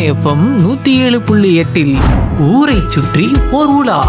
FM நூத்தி ஏழு புள்ளி எட்டில் ஊரை சுற்றி ஓர் உலா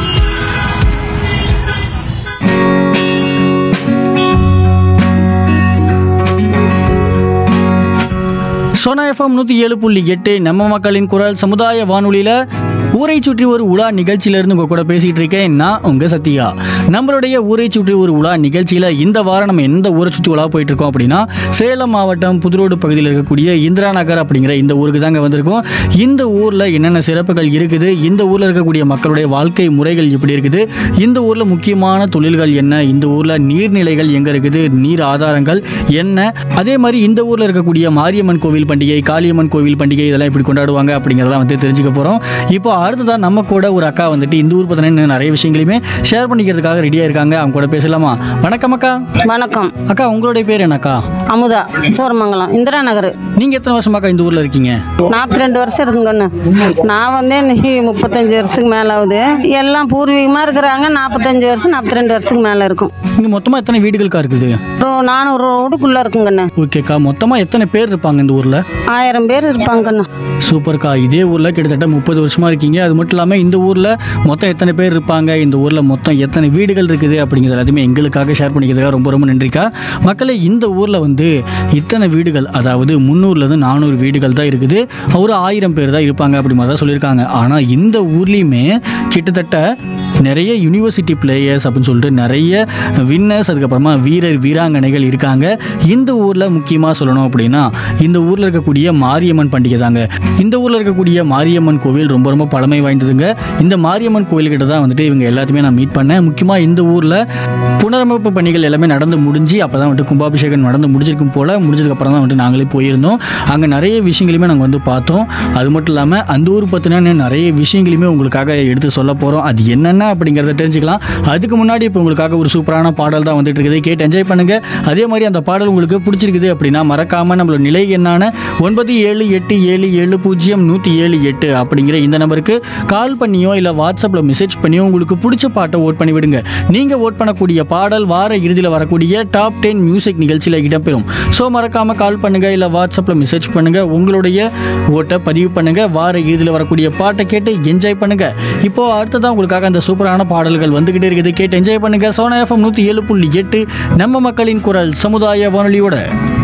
சோனா எஃப்எம் நூற்றி ஏழு புள்ளி எட்டு நம்ம மக்களின் குரல் சமுதாய வானொலியில் ஊரை சுற்றி ஒரு உலா நிகழ்ச்சியிலேருந்து உங்கள் கூட பேசிகிட்டு இருக்கேன் நான் உங்கள் சத்யா நம்மளுடைய ஊரை சுற்றி ஒரு உலா நிகழ்ச்சியில் இந்த வாரம் நம்ம எந்த ஊரை சுற்றி உலா போயிட்டு இருக்கோம் அப்படின்னா சேலம் மாவட்டம் புதுரோடு பகுதியில் இருக்கக்கூடிய இந்திரா நகர் அப்படிங்கிற இந்த ஊருக்கு தாங்க வந்திருக்கோம் இந்த ஊரில் என்னென்ன சிறப்புகள் இருக்குது இந்த ஊரில் இருக்கக்கூடிய மக்களுடைய வாழ்க்கை முறைகள் எப்படி இருக்குது இந்த ஊரில் முக்கியமான தொழில்கள் என்ன இந்த ஊரில் நீர்நிலைகள் எங்கே இருக்குது நீர் ஆதாரங்கள் என்ன அதே மாதிரி இந்த ஊரில் இருக்கக்கூடிய மாரியம்மன் கோவில் பண்டிகை காளியம்மன் கோவில் பண்டிகை இதெல்லாம் எப்படி கொண்டாடுவாங்க அப்படிங்கிறதெல்லாம் வந்து தெரிஞ்சுக்க போகிறோம் இப்போ அடுத்ததான் நம்ம கூட ஒரு அக்கா வந்துட்டு இந்த ஊர் பற்றின இன்னும் நிறைய விஷயங்களையுமே ஷேர் பண்ணிக்கிறதுக்காக ரெடியாக இருக்காங்க அவங்க கூட பேசலாமா வணக்கம் அக்கா வணக்கம் அக்கா உங்களுடைய பேர் என்னக்கா அமுதா சோரமங்கலம் இந்திரா நகர் நீங்கள் எத்தனை வருஷமாக்கா இந்த ஊரில் இருக்கீங்க நாற்பத்தி ரெண்டு வருஷம் இருக்குங்கண்ணு நான் வந்து இன்னைக்கு முப்பத்தஞ்சு வருஷத்துக்கு மேலே ஆகுது எல்லாம் பூர்வீகமாக இருக்கிறாங்க நாற்பத்தஞ்சு வருஷம் நாற்பத்தி ரெண்டு வருஷத்துக்கு மேலே இருக்கும் இங்கே மொத்தமாக எத்தனை வீடுகளுக்கா இருக்குது அப்புறம் நானூறு ரோடுக்குள்ளே இருக்குங்கண்ணு ஓகேக்கா மொத்தமாக எத்தனை பேர் இருப்பாங்க இந்த ஊரில் ஆயிரம் பேர் இருப்பாங்கண்ணா சூப்பர்க்கா இதே ஊரில் கிட்டத்தட்ட முப்பது வருஷமாக இருக்கீங்க அது மட்டும் இல்லாமல் இந்த ஊரில் மொத்தம் எத்தனை பேர் இருப்பாங்க இந்த ஊரில் மொத்தம் எத்தனை வீடுகள் இருக்குது அப்படிங்கிறது எல்லாத்தையுமே எங்களுக்காக ஷேர் பண்ணிக்கிறதுக்காக ரொம்ப ரொம்ப நன்றிக்கா மக்களே இந்த ஊரில் வந்து இத்தனை வீடுகள் அதாவது முந்நூறுலேருந்து நானூறு வீடுகள் தான் இருக்குது ஒரு ஆயிரம் பேர் தான் இருப்பாங்க அப்படி மாதிரி தான் சொல்லியிருக்காங்க ஆனால் இந்த ஊர்லேயுமே கிட்டத்தட்ட நிறைய யூனிவர்சிட்டி பிளேயர்ஸ் அப்படின்னு சொல்லிட்டு நிறைய வின்னர்ஸ் அதுக்கப்புறமா வீரர் வீராங்கனைகள் இருக்காங்க இந்த ஊரில் முக்கியமாக சொல்லணும் அப்படின்னா இந்த ஊரில் இருக்கக்கூடிய மாரியம்மன் பண்டிகை தாங்க இந்த ஊரில் இருக்கக்கூடிய மாரியம்மன் கோவில் ரொம்ப ரொம்ப பழமை வாய்ந்ததுங்க இந்த மாரியம்மன் கோவில்கிட்ட தான் வந்துட்டு இவங்க எல்லாத்தையுமே நான் மீட் பண்ணேன் முக்கியமாக இந்த ஊரில் புனரமைப்பு பணிகள் எல்லாமே நடந்து முடிஞ்சு அப்போ தான் வந்துட்டு கும்பாபிஷேகம் நடந்து முடிஞ்சிருக்கும் போல் முடிஞ்சதுக்கப்புறம் தான் வந்துட்டு நாங்களே போயிருந்தோம் அங்கே நிறைய விஷயங்களையுமே நாங்கள் வந்து பார்த்தோம் அது மட்டும் இல்லாமல் அந்த ஊர் பற்றின நிறைய விஷயங்களையுமே உங்களுக்காக எடுத்து சொல்ல போகிறோம் அது என்னென்ன அப்படிங்கிறத தெரிஞ்சுக்கலாம் அதுக்கு முன்னாடி இப்போ உங்களுக்காக ஒரு சூப்பரான பாடல் தான் வந்துட்டு இருக்குது கேட்டு என்ஜாய் பண்ணுங்க அதே மாதிரி அந்த பாடல் உங்களுக்கு பிடிச்சிருக்குது அப்படின்னா மறக்காம நம்மளோட நிலை எண்ணான ஒன்பது ஏழு எட்டு ஏழு ஏழு பூஜ்ஜியம் நூற்றி ஏழு எட்டு அப்படிங்கிற இந்த நம்பருக்கு கால் பண்ணியோ இல்லை வாட்ஸ்அப்பில் மெசேஜ் பண்ணியோ உங்களுக்கு பிடிச்ச பாட்டை ஓட் பண்ணி விடுங்க நீங்கள் ஓட் பண்ணக்கூடிய பாடல் வார இறுதியில் வரக்கூடிய டாப் டென் மியூசிக் நிகழ்ச்சியில் இடம்பெறும் ஸோ மறக்காம கால் பண்ணுங்க இல்லை வாட்ஸ்அப்பில் மெசேஜ் பண்ணுங்க உங்களுடைய ஓட்டை பதிவு பண்ணுங்க வார இறுதியில் வரக்கூடிய பாட்டை கேட்டு என்ஜாய் பண்ணுங்க இப்போ அடுத்ததான் உங்களுக்காக அந்த சூப்பரான பாடல்கள் வந்துகிட்டே இருக்குது கேட்டு என்ஜாய் பண்ணுங்க சோனா எஃப்எம் நூற்றி ஏழு புள்ளி எட்டு நம்ம மக்களின் குரல் சமுதாய வானொலியோட